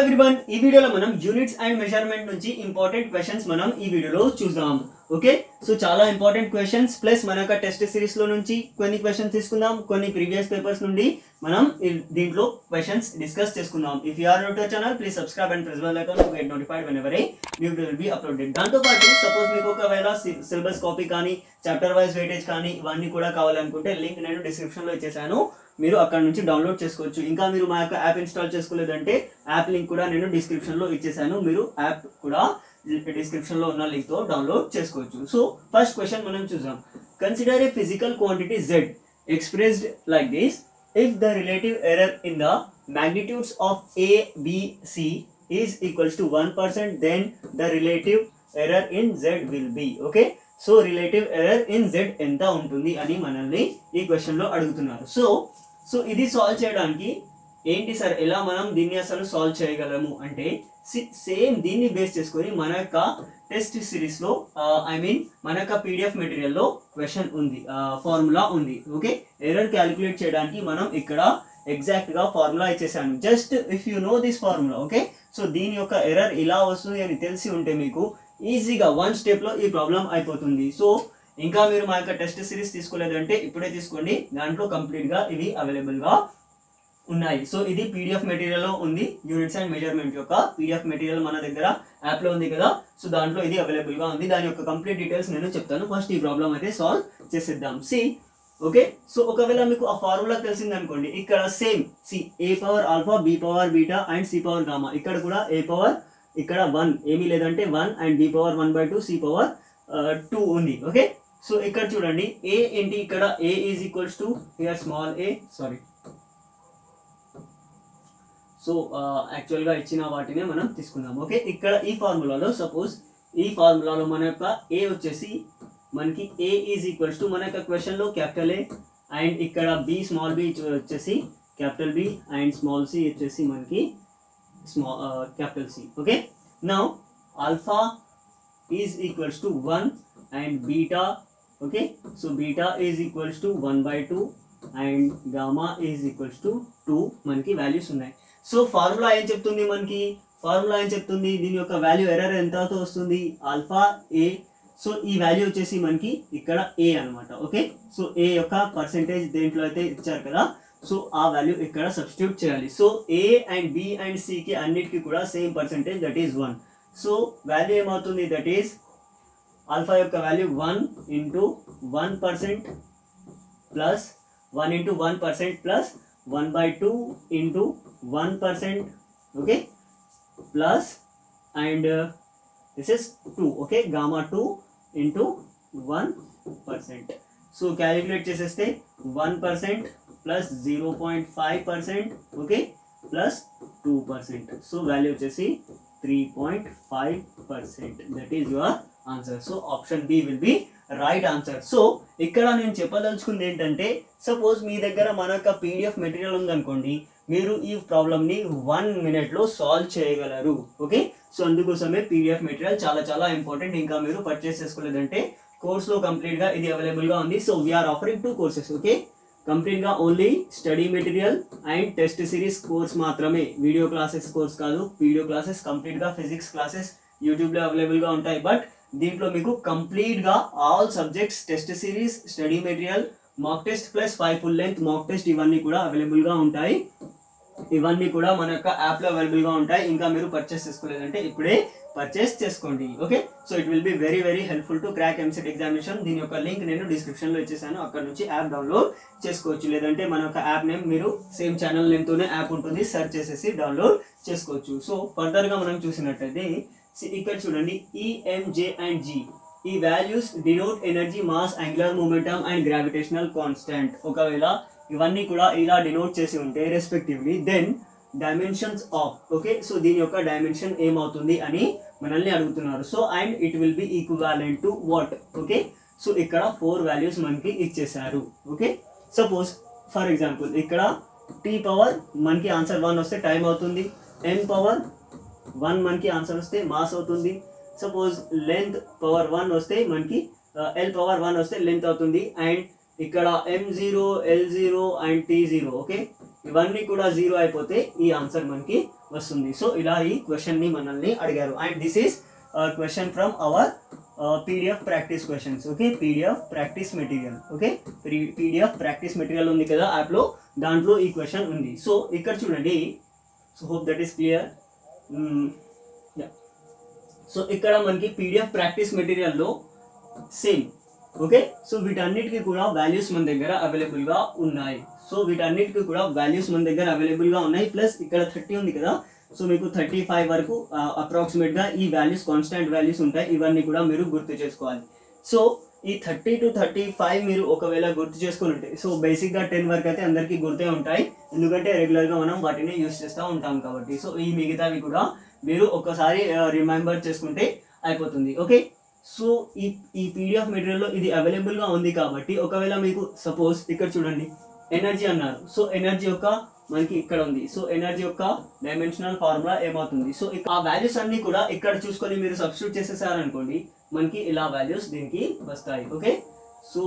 everyone ఈ వీడియోలో మనం యూనిట్స్ అండ్ మెజర్మెంట్ నుంచి ఇంపార్టెంట్ క్వశ్చన్స్ మనం ఈ వీడియోలో చూద్దాం ఓకే సో చాలా ఇంపార్టెంట్ క్వశ్చన్స్ ప్లస్ మన యొక్క టెస్ట్ సిరీస్ లో నుంచి కొన్ని క్వశ్చన్స్ తీసుకుందాం కొన్ని ప్రీవియస్ పేపర్స్ నుండి మనం ఈ- దీంట్లో క్వశ్చన్స్ డిస్కస్ చేసుకుందాం if you are to channel please subscribe and press bell icon to get notified whenever new will be uploaded దాంతో పాటు సపోజ్ మీకు ఒకవేళ సిలబస్ కాపీ కానీ చాప్టర్ వైజ్ వెయిటేజ్ కానీ ఇవన్నీ కూడా కావాలనుకుంటే లింక్ నేను డిస్క్రిప్షన్ లో ఇచ్చేసాను మీరు అక్కడ నుంచి డౌన్లోడ్ చేసుకోవచ్చు ఇంకా మీరు మా యొక్క యాప్ ఇన్స్టాల్ చేసుకోలేదంటే యాప్ లింక్ కూడా నేను డిస్క్రిప్షన్ లో ఇచ్చేసాను మీరు యాప్ కూడా డిస్క్రిప్షన్ లో ఉన్న లింక్ తో డౌన్లోడ్ చేసుకోవచ్చు సో ఫస్ట్ క్వశ్చన్ మనం చూద్దాం consider a physical quantity z expressed like this if the relative error in the magnitudes of a b c is equals to 1% then the relative error in z will be okay so relative error in z ఎంత ఉంటుంది అని మనల్ని ఈ question లో అడుగుతున్నారు so so ఇది solve చేయడానికి ఏంటి సార్ ఎలా మనం దీన్ని అసలు సాల్వ్ చేయగలము అంటే సేమ్ దీన్ని బేస్ చేసుకొని మన యొక్క టెస్ట్ సిరీస్ లో ఐ మీన్ మన యొక్క పీడిఎఫ్ మెటీరియల్ లో క్వశ్చన్ ఉంది ఫార్ములా ఉంది ఓకే ఎర్రర్ క్యాలిక్యులేట్ చేయడానికి మనం ఇక్కడ ఎగ్జాక్ట్ గా ఫార్ములా ఇచ్చేసాను just if you know this formula okay so దీని యొక్క ఎర్రర్ ఇలా వస్తుంది అని తెలిసి ఉంటే మీకు ఈజీగా వన్ స్టెప్ లో ఈ ప్రాబ్లం అయిపోతుంది సో ఇంకా మీరు మా యొక్క టెస్ట్ సిరీస్ తీసుకోలేదంటే ఇప్పుడే తీసుకోండి దాంట్లో కంప్లీట్ గా ఇవి అవైలబుల్ గా ఉన్నాయి సో ఇది పీడిఎఫ్ మెటీరియల్ లో ఉంది యూనిట్స్ అండ్ మెజర్మెంట్ యొక్క పీడిఎఫ్ మెటీరియల్ మన దగ్గర యాప్ లో ఉంది కదా సో దాంట్లో ఇది అవైలబుల్ గా ఉంది దాని యొక్క కంప్లీట్ డీటెయిల్స్ నేను చెప్తాను ఫస్ట్ ఈ ప్రాబ్లం అయితే సాల్వ్ చేసేద్దాం సి ఓకే సో ఒకవేళ మీకు ఆ ఫార్ములా తెలిసింది అనుకోండి ఇక్కడ same C A power alpha B power beta and C power gamma ఇక్కడ కూడా ఏ పవర్ ఇక్కడ వన్ ఏమీ లేదంటే one and B power one by two C power two ఉంది ఓకే సో ఇక్కడ చూడండి ఏ ఏంటి ఇక్కడ A is equals to here small A sorry so యాక్చువల్గా ఇచ్చిన వాటినే మనం తీసుకుందాం ఓకే ఇక్కడ ఈ ఫార్ములాలో సపోజ్ ఈ ఫార్ములాలో మన యొక్క ఏ వచ్చేసి మనకి ఏ ఈజ్ ఈక్వల్స్ టు మన యొక్క క్వశ్చన్లో క్యాపిటల్ ఏ అండ్ ఇక్కడ బి స్మాల్ బి వచ్చేసి capital B and small C వచ్చేసి మనకి small capital C okay now alpha is equals to one and beta okay so beta is equals to one by two and gamma is equals to two మనకి values ఉన్నాయి so formula ఏం చెప్తుంది మనకి formula ఏం చెప్తుంది దీని యొక్క value error ఎంతతో వస్తుంది ఆల్ఫా ఏ సో ఈ వాల్యూ వచ్చేసి మనకి ఇక్కడ ఏ అన్నమాట ఓకే సో ఏ యొక్క పర్సెంటేజ్ దేంట్లో అయితే ఇచ్చారు కదా సో ఆ వాల్యూ ఇక్కడ సబ్స్టిట్యూట్ చేయాలి so A and B and సికి అన్నిటికీ కూడా same percentage that is one so value ఏమవుతుంది దట్ ఈస్ ఆల్ఫా యొక్క value one into one percent plus one into one percent plus one by two into one percent okay plus and this is two okay gamma two into one percent so calculate చేసేస్తే one percent plus zero point five percent okay plus two percent so value వచ్చేసి three point five percent that is your answer so option B will be right answer so ఇక్కడ నేను చెప్పదలుచుకుంది ఏంటంటే suppose మీ దగ్గర మన యొక్క PDF material ఉందనుకోండి మీరు ఈ ప్రాబ్లమ్ని వన్ మినిట్లో సాల్వ్ చేయగలరు ఓకే సో అందుకోసమే పీడిఎఫ్ మెటీరియల్ చాలా చాలా ఇంపార్టెంట్ ఇంకా మీరు పర్చేస్ చేసుకోలేదంటే కోర్స్లో కంప్లీట్గా ఇది అవైలబుల్గా ఉంది so we're offering two courses okay కంప్లీట్గా only study material and test series course మాత్రమే వీడియో క్లాసెస్ కోర్స్ కాదు వీడియో క్లాసెస్ కంప్లీట్గా ఫిజిక్స్ క్లాసెస్ యూట్యూబ్లో అవైలబుల్గా ఉంటాయి బట్ దీంట్లో మీకు కంప్లీట్గా all subjects test series study material mock test plus five full length mock test ఇవన్నీ కూడా అవైలబుల్గా ఉంటాయి ఇవన్నీ కూడా మన యొక్క యాప్లో అవైలబుల్గా ఉంటాయి ఇంకా మీరు పర్చేస్ చేసుకోలేదంటే ఇప్పుడే పర్చేస్ చేసుకోండి okay so it will be very very helpful to crack EAMCET examination దీని యొక్క లింక్ నేను డిస్క్రిప్షన్లో ఇచ్చేసాను అక్కడ నుంచి యాప్ డౌన్లోడ్ చేసుకోవచ్చు లేదంటే మన యొక్క యాప్ నేమ్ మీరు సేమ్ ఛానల్ నేమ్తోనే యాప్ ఉంటుంది సెర్చ్ చేసేసి డౌన్లోడ్ చేసుకోవచ్చు సో ఫర్దర్గా మనం చూసినట్టయితే see ఇక్కడ చూడండి ఈఎంజే అండ్ జి ఈ values denote energy mass angular momentum and gravitational constant ఒకవేళ ఇవన్నీ కూడా ఇలా డినోట్ చేసి ఉంటే respectively then dimensions of okay so దీని యొక్క డైమెన్షన్ ఏమవుతుంది అని మనల్ని అడుగుతున్నారు so and it will be equivalent to what okay so ఇక్కడ ఫోర్ వాల్యూస్ మనకి ఇచ్చేసారు ఓకే సపోజ్ ఫర్ ఎగ్జాంపుల్ ఇక్కడ టీ పవర్ మనకి ఆన్సర్ వన్ వస్తే టైం అవుతుంది ఎన్ పవర్ వన్ మనకి ఆన్సర్ వస్తే మాస్ అవుతుంది సపోజ్ లెంత్ పవర్ వన్ వస్తే మనకి ఎల్ పవర్ వన్ వస్తే లెంత్ అవుతుంది అండ్ ఇక్కడ M zero L zero and T zero okay ఇవన్నీ కూడా జీరో అయిపోతే ఈ ఆన్సర్ మనకి వస్తుంది సో ఇలా ఈ క్వశ్చన్ని మనల్ని అడిగారు and this is question from our PDF practice questions okay PDF practice material okay PDF practice material ఉంది కదా యాప్లో దాంట్లో ఈ క్వశ్చన్ ఉంది సో ఇక్కడ చూడండి so hope that is clear so ఇక్కడ మనకి పీడిఎఫ్ ప్రాక్టీస్ మెటీరియల్లో సేమ్ ఓకే సో వీటన్నిటికీ కూడా వాల్యూస్ మన దగ్గర అవైలబుల్గా ఉన్నాయి సో వీటన్నిటికీ కూడా వాల్యూస్ మన దగ్గర అవైలబుల్గా ఉన్నాయి ప్లస్ ఇక్కడ థర్టీ ఉంది కదా సో మీకు థర్టీ ఫైవ్ వరకు అప్రాక్సిమేట్గా ఈ వాల్యూస్ కాన్స్టాంట్ వాల్యూస్ ఉంటాయి ఇవన్నీ కూడా మీరు గుర్తు చేసుకోవాలి సో ఈ థర్టీ టు థర్టీ ఫైవ్ మీరు ఒకవేళ గుర్తు చేసుకుని ఉంటే సో బేసిక్గా టెన్ వరకు అయితే అందరికీ గుర్తే ఉంటాయి ఎందుకంటే రెగ్యులర్గా మనం వాటిని యూస్ చేస్తూ ఉంటాం కాబట్టి సో ఈ మిగతావి కూడా మీరు ఒకసారి రిమైంబర్ చేసుకుంటే అయిపోతుంది ఓకే సో ఈ ఈ పీడిఎఫ్ మెటీరియల్లో ఇది అవైలబుల్గా ఉంది కాబట్టి ఒకవేళ మీకు సపోజ్ ఇక్కడ చూడండి ఎనర్జీ అన్నారు సో ఎనర్జీ యొక్క మనకి ఇక్కడ ఉంది సో ఎనర్జీ యొక్క డైమెన్షనల్ ఫార్ములా ఏమవుతుంది సో ఇక- ఆ వాల్యూస్ అన్ని కూడా ఇక్కడ చూసుకొని మీరు సబ్స్టిట్యూట్ చేసేసారనుకోండి మనకి ఇలా వాల్యూస్ దీనికి వస్తాయి okay so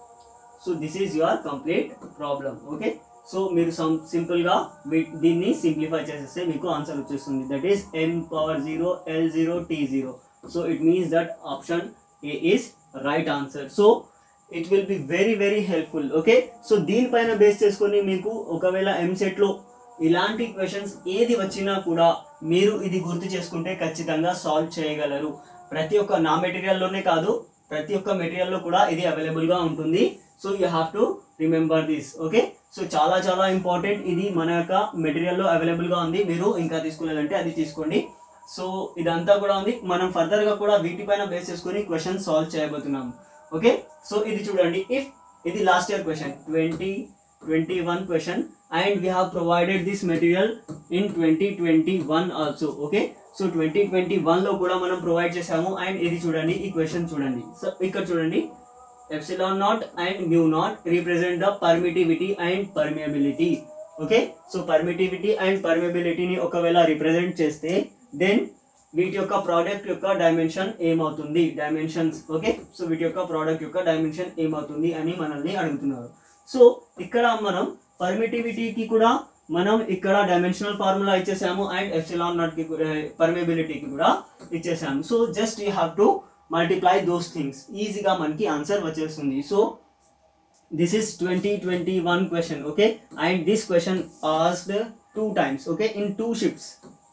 so this is your complete problem okay so మీరు సం సింపుల్గా దీన్ని సింప్లిఫై చేసేస్తే మీకు ఆన్సర్ వచ్చేస్తుంది that is N power zero L zero T zero so it means that option A is right answer so it will be very very helpful okay so దీనిపైన base చేసుకొని మీకు ఒకవేళ ఎంసెట్లో ఇలాంటి క్వశ్చన్స్ ఏది వచ్చినా కూడా మీరు ఇది గుర్తు చేసుకుంటే ఖచ్చితంగా సాల్వ్ చేయగలరు ప్రతి ఒక్క నా మెటీరియల్లోనే కాదు ప్రతి ఒక్క మెటీరియల్లో కూడా ఇది అవైలబుల్గా ఉంటుంది so you have to remember this okay so చాలా చాలా ఇంపార్టెంట్ ఇది మన యొక్క మెటీరియల్లో అవైలబుల్గా ఉంది మీరు ఇంకా తీసుకునేదంటే అది తీసుకోండి సో ఇదంతా కూడా ఉంది మనం ఫర్దర్గా కూడా వీటిపైన బేస్ చేసుకొని క్వశ్చన్ సాల్వ్ చేయబోతున్నాం ఓకే సో ఇది చూడండి ఇఫ్ ఇది last year question twenty twenty one question and we have provided this material in twenty twenty one also okay so twenty twenty వన్లో కూడా మనం ప్రొవైడ్ చేసాము అండ్ ఇది చూడండి ఈ క్వశ్చన్ చూడండి సో ఇక్కడ చూడండి epsilon not and mu not represent the permittivity and permeability okay so permittivity and పర్మియబిలిటీని ఒకవేళ రిప్రజెంట్ చేస్తే దెన్ వీటి యొక్క ప్రోడక్ట్ యొక్క డైమెన్షన్ ఏమవుతుంది డైమెన్షన్స్ ఓకే సో వీటి యొక్క ప్రోడక్ట్ యొక్క డైమెన్షన్ ఏమవుతుంది అని మనల్ని అడుగుతున్నారు సో ఇక్కడ మనం పర్మిటివిటీకి కూడా మనం ఇక్కడ డైమెన్షనల్ ఫార్ములా ఇచ్చేసాము అండ్ ఎప్సిలాన్ నాట్ కి పర్మిబిలిటీకి కూడా ఇచ్చేసాము so just you have to multiply those things ఈజీగా మనకి ఆన్సర్ వచ్చేస్తుంది so this is twenty twenty one question okay and this question asked two times okay in two shifts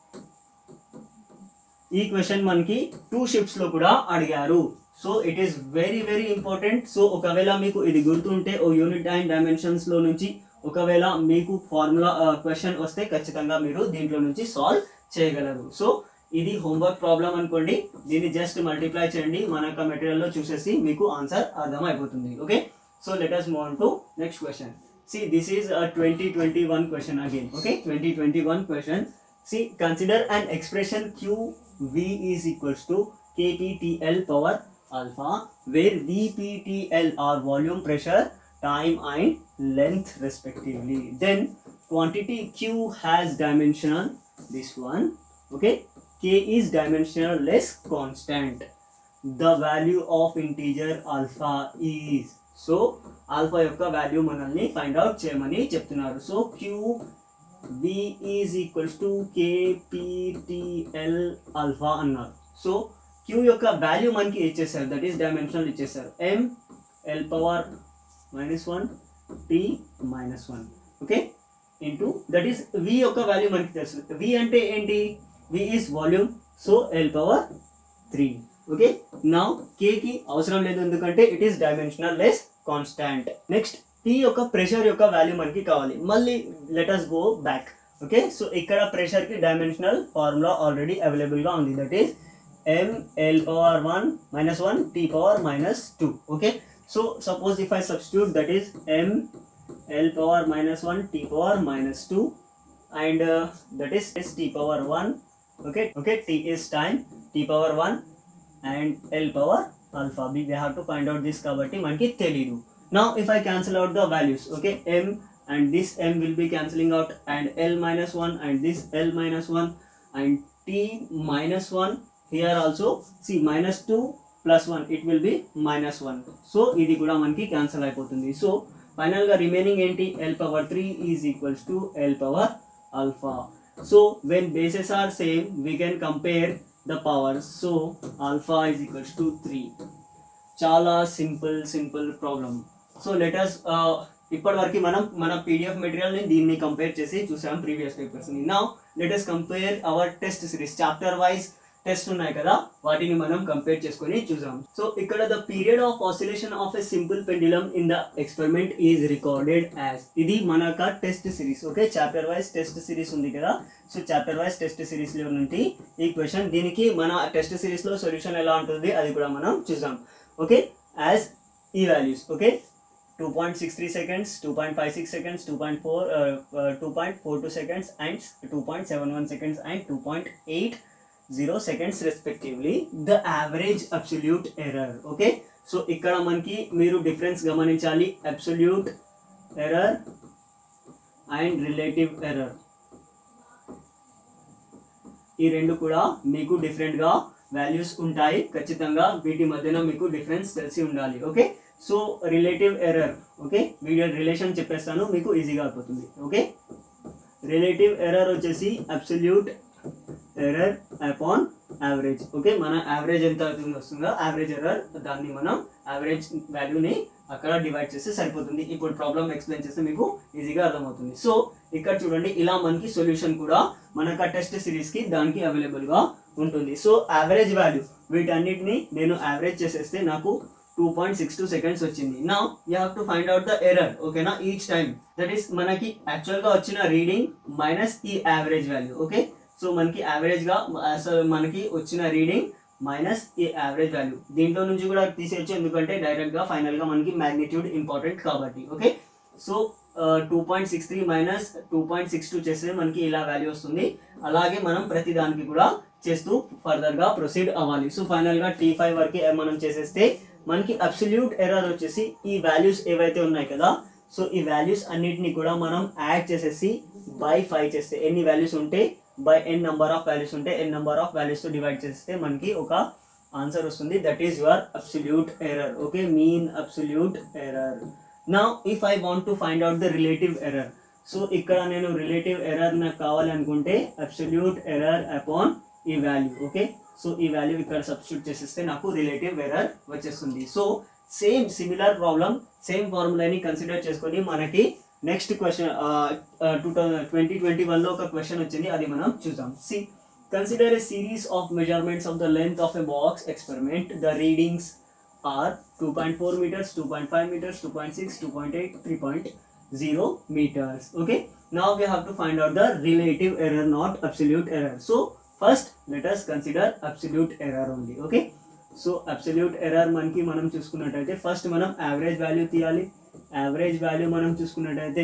ఈ question మనకి two shifts లో కూడా అడిగారు so it is very very important so ఒకవేళ మీకు ఇది గుర్తుంటే ఓ యూనిట్ అండ్ డైమెన్షన్స్ లో నుంచి ఒకవేళ మీకు ఫార్ములా క్వశ్చన్ వస్తే ఖచ్చితంగా మీరు దీంట్లో నుంచి సాల్వ్ చేయగలరు సో ఇది హోంవర్క్ ప్రాబ్లం అనుకోండి దీన్ని జస్ట్ మల్టిప్లై చేయండి మన యొక్క మెటీరియల్లో చూసేసి మీకు ఆన్సర్ అర్థమైపోతుంది okay so let us move on to next question see this is a 2021 question again okay 2021 question see consider an expression qv is equals to kptl power alpha where vptl are volume pressure time and length respectively then quantity q has dimensional this one okay k is dimensional less constant the value of integer alpha is సో alpha యొక్క value మనల్ని find out చేయమని చెప్తున్నారు so Q V is equals to KPTL alpha అన్నారు so Q యొక్క value మనకి ఇచ్చేసారు that is dimensional ఇచ్చేసారు M L power minus one T minus one okay into that is V యొక్క వాల్యూ మనకి తెలుసు వి అంటే ఏంటి V is volume so L power three okay నా కి అవసరం లేదు ఎందుకంటే it is dimensional less constant next P యొక్క ప్రెషర్ యొక్క వాల్యూ మనకి కావాలి మళ్ళీ let us go back okay so ఇక్కడ ప్రెషర్ కి డైమెన్షనల్ ఫార్ములా ఆల్రెడీ అవైలబుల్ గా ఉంది that is M L power one minus one T power minus two okay so suppose if I substitute that is M L power minus one T power minus two and that is is t power 1 okay okay t is time t power 1 and l power alpha we we have to find out this కాబట్టి మనకి తెలీదు now if i cancel out the values okay m and this m will be cancelling out and l minus 1 and this l minus 1 and t minus 1 here also see minus 2 plus 1 it will be minus 1 so ఇది కూడా మనకి cancel అయిపోతుంది so final గా remaining ఏంటి L power three is equals to L power alpha so when bases are same we can compare the powers so alpha is equals to three చాలా simple simple problem so letters ఇప్పటి వరకు మనం మన PDF మెటీరియల్ని దీన్ని compare చేసి చూసాం previous పేపర్స్ని నా letters compare our test series chapter wise test ఉన్నాయి కదా వాటిని మనం కంపేర్ చేసుకొని చూసాం సో ఇక్కడ the period of oscillation of a simple pendulum in the experiment is recorded as ఇది మన test series okay chapter wise test series ఉంది కదా so chapter wise test series లో నుండి ఈ క్వశ్చన్ దీనికి మన టెస్ట్ సిరీస్ లో సొల్యూషన్ ఎలా ఉంటుంది అది కూడా మనం చూసాం ఓకే యాజ్ ఈ values okay two point six three seconds two point five six seconds two point four two point four two seconds and two point seven one seconds and two point eight zero seconds respectively the average absolute error okay so ఇక్కడ మనకి మీరు difference గమనించాలి absolute error and relative error ఈ రెండు కూడా మీకు డిఫరెంట్గా values ఉంటాయి ఖచ్చితంగా వీటి మధ్యన మీకు డిఫరెన్స్ తెలిసి ఉండాలి okay so relative error okay video relation చెప్పేస్తాను మీకు ఈజీగా అయిపోతుంది ఓకే రిలేటివ్ ఎర్రర్ వచ్చేసి absolute error upon average okay మన యావరేజ్ ఎంత అవుతుంది వస్తుందో యావరేజ్ ఎర్రర్ దాన్ని మనం యావరేజ్ వాల్యూని అక్కడ డివైడ్ చేస్తే సరిపోతుంది ఇప్పుడు ప్రాబ్లం ఎక్స్ప్లెయిన్ చేస్తే మీకు ఈజీగా అర్థమవుతుంది సో ఇక్కడ చూడండి ఇలా మనకి సొల్యూషన్ కూడా మనకు ఆ టెస్ట్ సిరీస్కి దానికి అవైలబుల్గా ఉంటుంది సో యావరేజ్ వాల్యూ వీటన్నిటిని నేను యావరేజ్ చేసేస్తే నాకు two point six two seconds వచ్చింది నా you have to find out the error ఓకేనా ఈచ్ టైం దట్ ఈస్ మనకి యాక్చువల్గా వచ్చిన రీడింగ్ మైనస్ ఈ యావరేజ్ వాల్యూ ఓకే సో మనకి యావరేజ్గా అసలు మనకి వచ్చిన రీడింగ్ మైనస్ ఈ యావరేజ్ వాల్యూ దీంట్లో నుంచి కూడా తీసేయచ్చు ఎందుకంటే డైరెక్ట్గా ఫైనల్గా మనకి మ్యాగ్నిట్యూడ్ ఇంపార్టెంట్ కాబట్టి okay so two point six three minus two point six two చేస్తే మనకి ఇలా వాల్యూ వస్తుంది అలాగే మనం ప్రతి దానికి కూడా చేస్తూ ఫర్దర్గా ప్రొసీడ్ అవ్వాలి సో ఫైనల్గా టీ ఫైవ్ వరకు మనం చేసేస్తే మనకి అబ్సల్యూట్ ఎర్రర్ వచ్చేసి ఈ వాల్యూస్ ఏవైతే ఉన్నాయి కదా సో ఈ వాల్యూస్ అన్నిటిని కూడా మనం యాడ్ చేసేసి బై ఫైవ్ చేస్తే ఎన్ని వాల్యూస్ ఉంటే by N number of values ఉంటే ఎన్ నెంబర్ ఆఫ్ వాల్యూస్తో డివైడ్ చేస్తే మనకి ఒక ఆన్సర్ వస్తుంది that is your absolute error okay mean absolute error నా if I want to find out the relative error so ఇక్కడ నేను రిలేటివ్ ఎర్రర్ నాకు కావాలి అనుకుంటే అబ్సల్యూట్ ఎర్రర్ అపాన్ ఈ వాల్యూ ఓకే సో ఈ వాల్యూ ఇక్కడ సబ్స్టిట్యూట్ చేసేస్తే నాకు రిలేటివ్ ఎర్రర్ వచ్చేస్తుంది so same similar problem same ఫార్ములాని కన్సిడర్ చేసుకొని మనకి next question two thousand twenty twenty వన్లో ఒక క్వశ్చన్ వచ్చింది అది మనం చూద్దాం see consider a series of measurements of the length of a box experiment the readings are two point four meters two point five meters two point six two point eight three point zero meters okay now we have to find out the relative error not absolute error so first let us consider absolute error only okay so absolute error మనకి మనం చూసుకున్నట్టయితే first మనం average value తీయాలి average value మనం చూసుకున్నట్టయితే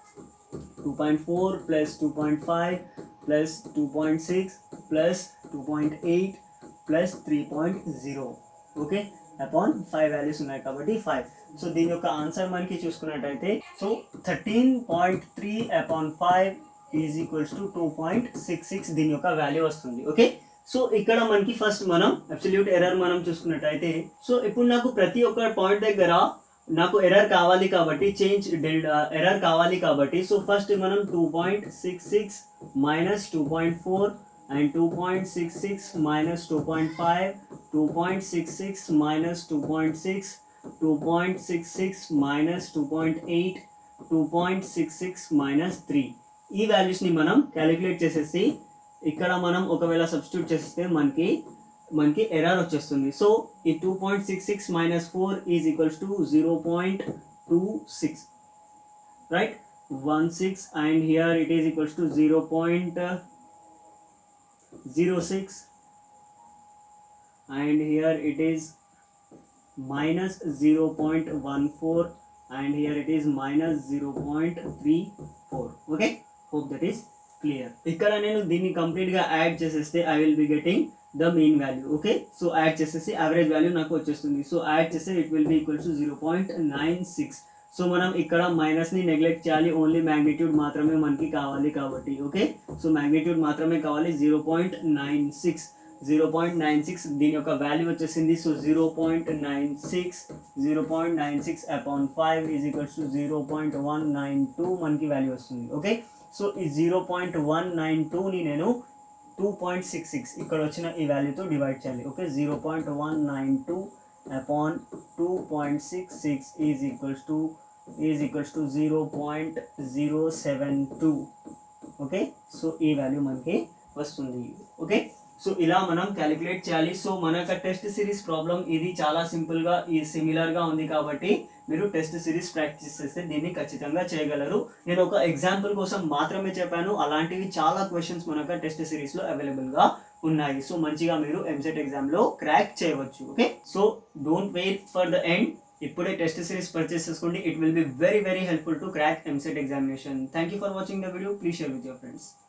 two point four plus two point five plus two point six plus two point eight plus three point zero okay upon five values ఉన్నాయి కాబట్టి five so దీని యొక్క ఆన్సర్ మనకి చూసుకున్నట్టయితే so thirteen point three upon five is equals to two point six six దీని యొక్క value వస్తుంది okay so ఇక్కడ మనకి ఫస్ట్ మనం అబ్సల్యూట్ ఎర్రర్ మనం చూసుకున్నట్టయితే సో ఇప్పుడు నాకు ప్రతి ఒక్క పాయింట్ దగ్గర నాకు ఎర్రర్ కావాలి కాబట్టి చేంజ్ ఎర్రర్ కావాలి కాబట్టి సో ఫస్ట్ మనం two point six six minus two point four and two point six six minus two point five two point six six minus two point six two point six six minus two point eight two point six six minus three ఈ వాల్యూస్ని మనం calculate చేసేసి ఇక్కడ మనం ఒకవేళ substitute చేస్తే మనకి మనకి ఎర్రర్ వచ్చేస్తుంది సో ఈ two point six six minus four is equals to zero point two six right one six and here it is equals to zero point zero six and here it is minus 0.14 and here it is minus 0.34 okay hope that is clear ఇక్కడ నేను దీన్ని complete గా add చేసేస్తే I will be getting the main value okay so add చేసేసి average value నాకు వచ్చేస్తుంది so add చేస్తే it will be equal to zero point nine six so మనం ఇక్కడ మైనస్ ని నెగ్లెక్ట్ చేయాలి ఓన్లీ మ్యాగ్నిట్యూడ్ మాత్రమే మనకి కావాలి కాబట్టి ఓకే సో మ్యాగ్నిట్యూడ్ మాత్రమే కావాలి zero point nine six zero point nine six దీని యొక్క వాల్యూ వచ్చేసింది so zero point nine six zero point nine six upon five is equals to zero point one nine two మనకి వాల్యూ వస్తుంది okay so ఈ zero point one nine టూని నేను two point six six ఇక్కడ వచ్చిన ఈ వాల్యూతో డివైడ్ చేయాలి okay zero point one nine two upon two point six six is equals to is equals to zero point zero seven two okay so ఈ value మనకి వస్తుంది ఓకే సో ఇలా మనం క్యాలిక్యులేట్ చేయాలి సో మన యొక్క టెస్ట్ సిరీస్ ప్రాబ్లం ఇది చాలా సింపుల్గా ఈ సిమిలర్గా ఉంది కాబట్టి మీరు టెస్ట్ సిరీస్ ప్రాక్టీస్ చేస్తే దీన్ని ఖచ్చితంగా చేయగలరు నేను ఒక ఎగ్జాంపుల్ కోసం మాత్రమే చెప్పాను అలాంటివి చాలా క్వశ్చన్స్ మన యొక్క టెస్ట్ సిరీస్లో అవైలబుల్గా ఉన్నాయి సో మంచిగా మీరు ఎంసెట్ ఎగ్జామ్లో క్రాక్ చేయవచ్చు okay so don't wait for the end ఇప్పుడే టెస్ట్ సిరీస్ పర్చేస్ చేసుకోండి it will be very very helpful to crack EAMCET examination thank you for watching the video please share with your friends